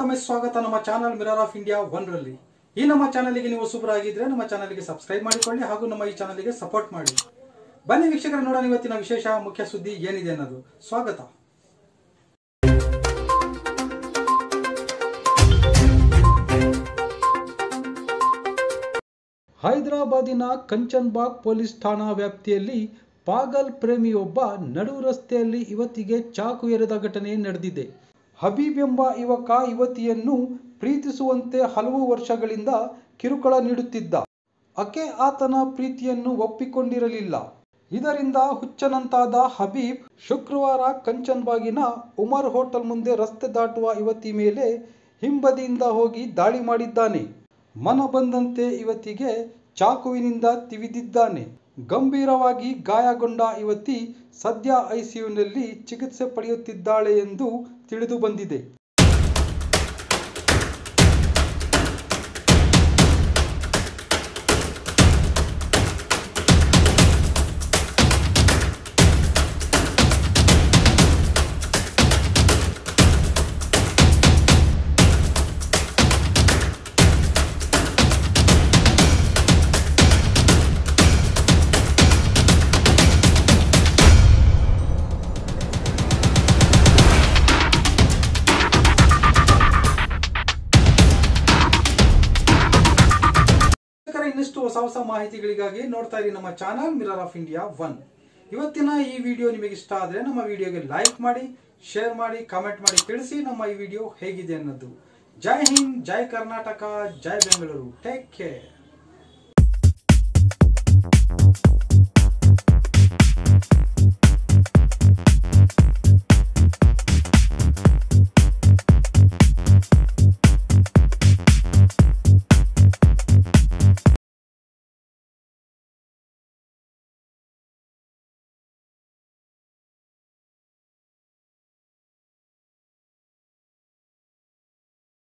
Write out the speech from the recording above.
ಮತ್ತೊಮ್ಮೆ ಸ್ವಾಗತ ನಮ್ಮ channel mirror of India one ರಲ್ಲಿ ಈ ನಮ್ಮ ಚಾನಲ್ಗೆ ನೀವು ಹೊಸಬರಾಗಿದ್ರೆ ನಮ್ಮ ಚಾನಲ್ಗೆ ಸಬ್ಸ್ಕ್ರೈಬ್ ಮಾಡಿಕೊಳ್ಳಿ ಹಾಗೂ ನಮ್ಮ ಈ ಚಾನಲ್ಗೆ ಸಪೋರ್ಟ್ ಮಾಡಿ ಬನ್ನಿ ವೀಕ್ಷಕರ ನೋಡೋಣ ಇವತ್ತಿನ ವಿಶೇಷ ಮುಖ್ಯ ಸುದ್ದಿ ಏನಿದೆ ಅನ್ನೋದು ಸ್ವಾಗತ ಹೈದರಾಬಾದಿನ ಕಂಚನ್ಬಾಗ್ ಪೊಲೀಸ್ ಠಾಣಾ ವ್ಯಾಪ್ತಿಯಲ್ಲಿ ಪಾಗಲ್ ಪ್ರೇಮಿಯೊಬ್ಬ ನಡು ರಸ್ತೆಯಲ್ಲಿ ಯುವತಿಗೆ ಚಾಕು ಎರೆದ ಘಟನೆ ನಡೆದಿದೆ ಹಬೀಬ್ ಎಂಬ ಯುವಕ ಯುವತಿಯನ್ನು ಪ್ರೀತಿಸುವಂತೆ ಹಲವು ವರ್ಷಗಳಿಂದ ಕಿರುಕುಳ ನೀಡುತ್ತಿದ್ದ ಆಕೆ ಆತನ ಪ್ರೀತಿಯನ್ನು ಒಪ್ಪಿಕೊಂಡಿರಲಿಲ್ಲ ಇದರಿಂದ ಹುಚ್ಚನಂತಾದ ಹಬೀಬ್ ಶುಕ್ರವಾರ ಕಂಚನ್ಬಾಗಿನ ಉಮರ್ ಹೋಟೆಲ್ ಮುಂದೆ ರಸ್ತೆ ದಾಟುವ ಯುವತಿ ಮೇಲೆ ಹಿಂಬದಿಯಿಂದ ಹೋಗಿ ದಾಳಿ ಮಾಡಿದ್ದಾನೆ ಮನ ಬಂದಂತೆ ಯುವತಿಗೆ ಚಾಕುವಿನಿಂದ ತಿವಿದಿದ್ದಾನೆ ಗಂಭೀರವಾಗಿ ಗಾಯಗೊಂಡ ಯುವತಿ ಸದ್ಯ ಐಸಿಯುನಲ್ಲಿ ಚಿಕಿತ್ಸೆ ಪಡೆಯುತ್ತಿದ್ದಾಳೆ ಎಂದು ತಿಳಿದು ಬಂದಿದೆ ವೀಕ್ಷಕರ, ಇನ್ನಷ್ಟು ಹೊಸ ಹೊಸ ಮಾಹಿತಿಗಳಿಗಾಗಿ ನೋಡ್ತಾ ಇರಿ ನಮ್ಮ channel mirror of India one ಇವತ್ತಿನ ಈ ವಿಡಿಯೋ ನಿಮಗೆ ಇಷ್ಟ ಆದ್ರೆ ನಮ್ಮ ವಿಡಿಯೋಗೆ ಲೈಕ್ ಮಾಡಿ ಶೇರ್ ಮಾಡಿ ಕಾಮೆಂಟ್ ಮಾಡಿ ತಿಳಿಸಿ ನಮ್ಮ ಈ ವಿಡಿಯೋ ಹೇಗಿದೆ ಅನ್ನೋದು ಜೈ ಹಿಂದ್ ಜೈ ಕರ್ನಾಟಕ ಜೈ ಬೆಂಗಳೂರು ಟೇಕ್ ಕೇರ್